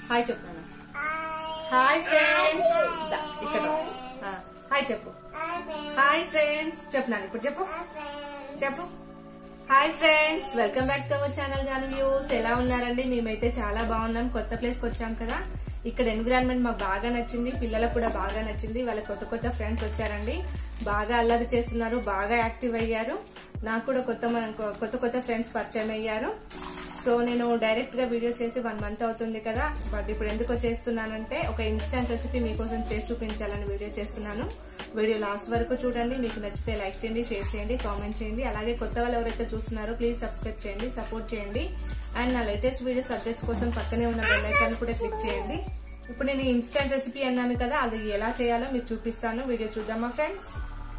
hi చెప్పు నాన్న hi friends ఇక్కడ ఆ, హాయ్ చెప్పు హాయ్ ఫ్రెండ్స్ చెప్పు నాన్న ఇప్పుడు చెప్పు చెప్పు hi friends welcome back to our channel Janu views ఎలా ఉన్నారండి మేమైతే చాలా బాగున్నాం కొత్త ప్లేస్ కి వచ్చాం కదా ఇక్కడ ఎన్విరాన్మెంట్ మాకు బాగా నచ్చింది పిల్లలకు కూడా బాగా నచ్చింది వాళ్ళ కొత్త కొత్త ఫ్రెండ్స్ వచ్చారండి బాగా అల్లరి చేస్తున్నారు బాగా యాక్టివ్ అయ్యారు నాకు కూడా కొత్త మ- కొత్త కొత్త ఫ్రెండ్స్ పరిచయం అయ్యారు సో నేను డైరెక్ట్ గా వీడియో చేసి వన్ మంత్ అవుతుంది కదా బట్ ఇప్పుడు ఎందుకు చేస్తున్నానంటే ఒక ఇన్స్టెంట్ రెసిపీ మీకోసం చేసి చూపించాలని వీడియో చేస్తున్నాను వీడియో లాస్ట్ వరకు చూడండి మీకు నచ్చితే లైక్ చేయండి షేర్ చేయండి కామెంట్ చేయండి అలాగే కొత్త వాళ్ళు ఎవరైతే చూస్తున్నారో ప్లీజ్ సబ్స్క్రైబ్ చేయండి సపోర్ట్ చేయండి అండ్ నా లేటెస్ట్ వీడియో సబ్జెక్ట్స్ కోసం పక్కనే ఉన్న బెల్ ఐకాన్ కూడా క్లిక్ చేయండి ఇప్పుడు నేను ఇన్స్టెంట్ రెసిపీ అన్నాను కదా అది ఎలా చేయాలో మీకు చూపిస్తాను వీడియో చూద్దామా ఫ్రెండ్స్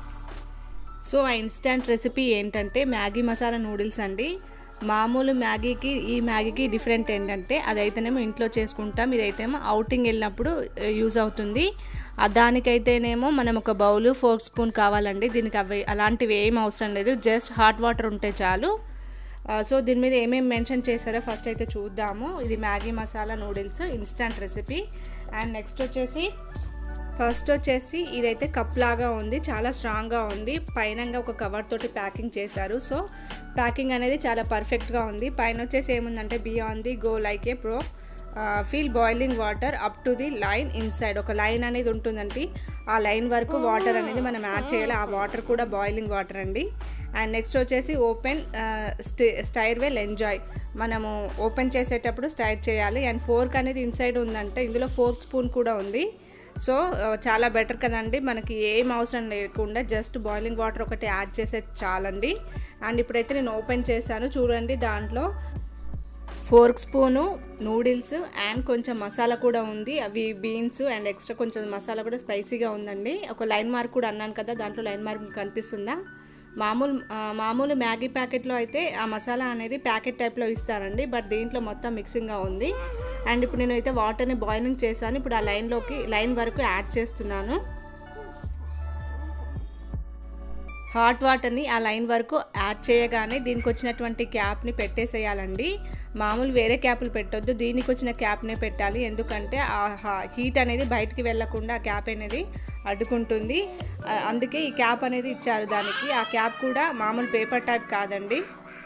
సో ఆ ఇన్స్టంట్ రెసిపీ ఏంటంటే మ్యాగీ మసాలా నూడిల్స్ అండి మామూలు మ్యాగీకి ఈ మ్యాగీకి డిఫరెంట్ ఏంటంటే అదైతేనేమో ఇంట్లో చేసుకుంటాం ఇదైతేమో అవుటింగ్ వెళ్ళినప్పుడు యూజ్ అవుతుంది ఆ దానికైతేనేమో మనం ఒక బౌల్ ఫోర్ స్పూన్ కావాలండి దీనికి అవి అలాంటివి ఏం అవసరం లేదు జస్ట్ హాట్ వాటర్ ఉంటే చాలు ఆ, సో దీని మీద ఏమేమి మెన్షన్ చేశారో ఫస్ట్ అయితే చూద్దాము ఇది Maggi masala noodles instant recipe and next వచ్చేసి ఫస్ట్ వచ్చేసి ఇదైతే కప్ లాగా ఉంది చాలా స్ట్రాంగ్గా ఉంది పైన ఒక కవర్ తోటి ప్యాకింగ్ చేశారు సో ప్యాకింగ్ అనేది చాలా పర్ఫెక్ట్గా ఉంది పైన వచ్చేసి ఏముందంటే beyond the go like a pro feel boiling water up to the line inside ఒక లైన్ అనేది ఉంటుందండి ఆ లైన్ వరకు వాటర్ అనేది మనం యాడ్ చేయాలి ఆ వాటర్ కూడా బాయిలింగ్ వాటర్ అండి అండ్ నెక్స్ట్ వచ్చేసి ఓపెన్ స్టైర్ వెల్ ఎంజాయ్ మనము ఓపెన్ చేసేటప్పుడు స్టైర్ చేయాలి అండ్ ఫోర్క్ అనేది ఇన్సైడ్ ఉందంటే ఇందులో ఫోర్క్ స్పూన్ కూడా ఉంది సో ఆ, చాలా బెటర్ కదండి మనకి ఏం అవసరం లేకుండా జస్ట్ బాయిలింగ్ వాటర్ ఒకటి యాడ్ చేసే చాలండి అండ్ ఇప్పుడైతే నేను ఓపెన్ చేశాను చూడండి దాంట్లో ఫోర్క్ స్పూను నూడిల్స్ అండ్ కొంచెం మసాలా కూడా ఉంది అవి బీన్స్ అండ్ ఎక్స్ట్రా కొంచెం మసాలా కూడా స్పైసీగా ఉందండి ఒక లైన్ మార్క్ కూడా అన్నాను కదా దాంట్లో లైన్ మార్క్ కనిపిస్తుందా మామూలు ఆ, మామూలు మ్యాగీ ప్యాకెట్లో అయితే ఆ మసాలా అనేది ప్యాకెట్ టైప్లో ఇస్తారండి బట్ దీంట్లో మొత్తం మిక్సింగ్గా ఉంది అండ్ ఇప్పుడు నేను అయితే వాటర్ని బాయిలింగ్ చేశాను ఇప్పుడు ఆ లైన్లోకి లైన్ వరకు యాడ్ చేస్తున్నాను హాట్ వాటర్ని ఆ లైన్ వరకు యాడ్ చేయగానే దీనికి వచ్చినటువంటి క్యాప్ని పెట్టేసేయాలండి మామూలు వేరే క్యాప్లు పెట్టొద్దు దీనికి వచ్చిన క్యాప్నే పెట్టాలి ఎందుకంటే ఆ హీట్ అనేది బయటికి వెళ్ళకుండా ఆ క్యాప్ అనేది అడ్డుకుంటుంది ఆ, అందుకే ఈ క్యాప్ అనేది ఇచ్చారు దానికి ఆ క్యాప్ కూడా మామూలు పేపర్ టైప్ కాదండి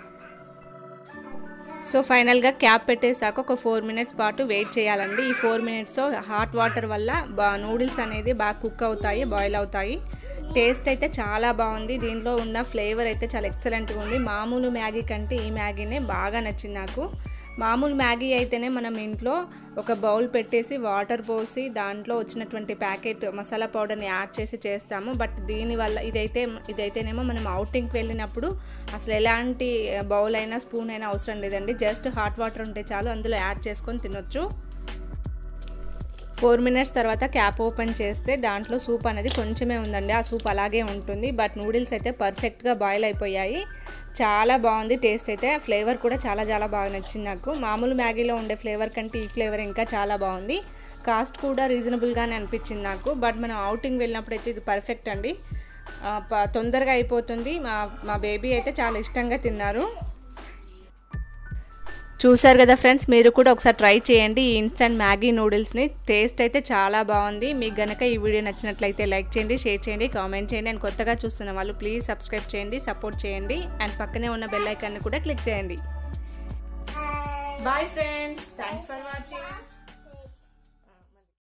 సో ఫైనల్గా క్యాప్ పెట్టేశాక ఒక ఫోర్ మినిట్స్ పాటు వెయిట్ చేయాలండి ఈ ఫోర్ మినిట్స్ హాట్ వాటర్ వల్ల బా నూడిల్స్ అనేది బాగా కుక్ అవుతాయి బాయిల్ అవుతాయి టేస్ట్ అయితే చాలా బాగుంది దీంట్లో ఉన్న ఫ్లేవర్ అయితే చాలా ఎక్సలెంట్గా ఉంది మామూలు మ్యాగీ కంటే ఈ మ్యాగీనే బాగా నచ్చింది నాకు మామూలు మ్యాగీ అయితేనే మనం ఇంట్లో ఒక బౌల్ పెట్టేసి వాటర్ పోసి దాంట్లో వచ్చినటువంటి ప్యాకెట్ మసాలా పౌడర్ని యాడ్ చేసి చేస్తాము బట్ దీనివల్ల ఇదైతే ఇదైతేనేమో మనం అవుటింగ్కి వెళ్ళినప్పుడు అసలు ఎలాంటి బౌల్ అయినా స్పూన్ అయినా అవసరం లేదండి జస్ట్ హాట్ వాటర్ ఉంటే చాలు అందులో యాడ్ చేసుకొని తినొచ్చు ఫోర్ మినిట్స్ తర్వాత క్యాప్ ఓపెన్ చేస్తే దాంట్లో సూప్ అనేది కొంచెమే ఉందండి ఆ సూప్ అలాగే ఉంటుంది బట్ నూడిల్స్ అయితే పర్ఫెక్ట్గా బాయిల్ అయిపోయాయి చాలా బాగుంది టేస్ట్ అయితే ఫ్లేవర్ కూడా చాలా చాలా బాగా నచ్చింది నాకు మామూలు మ్యాగీలో ఉండే ఫ్లేవర్ కంటే ఈ ఫ్లేవర్ ఇంకా చాలా బాగుంది కాస్ట్ కూడా రీజనబుల్గానే అనిపించింది నాకు బట్ మనం అవుటింగ్ వెళ్ళినప్పుడు అయితే ఇది పర్ఫెక్ట్ అండి ఆ, ప- తొందరగా అయిపోతుంది మా మా బేబీ అయితే చాలా ఇష్టంగా తిన్నారు చూసారు కదా ఫ్రెండ్స్ మీరు కూడా ఒకసారి ట్రై చేయండి ఈ ఇన్స్టంట్ మ్యాగీ నూడిల్స్ని టేస్ట్ అయితే చాలా బాగుంది మీకు గనక ఈ వీడియో నచ్చినట్లయితే లైక్ చేయండి షేర్ చేయండి కామెంట్ చేయండి అండ్ కొత్తగా చూస్తున్న వాళ్ళు ప్లీజ్ సబ్స్క్రైబ్ చేయండి సపోర్ట్ చేయండి అండ్ పక్కనే ఉన్న బెల్ ఐకాన్ని కూడా క్లిక్ చేయండి bye friends thanks for watching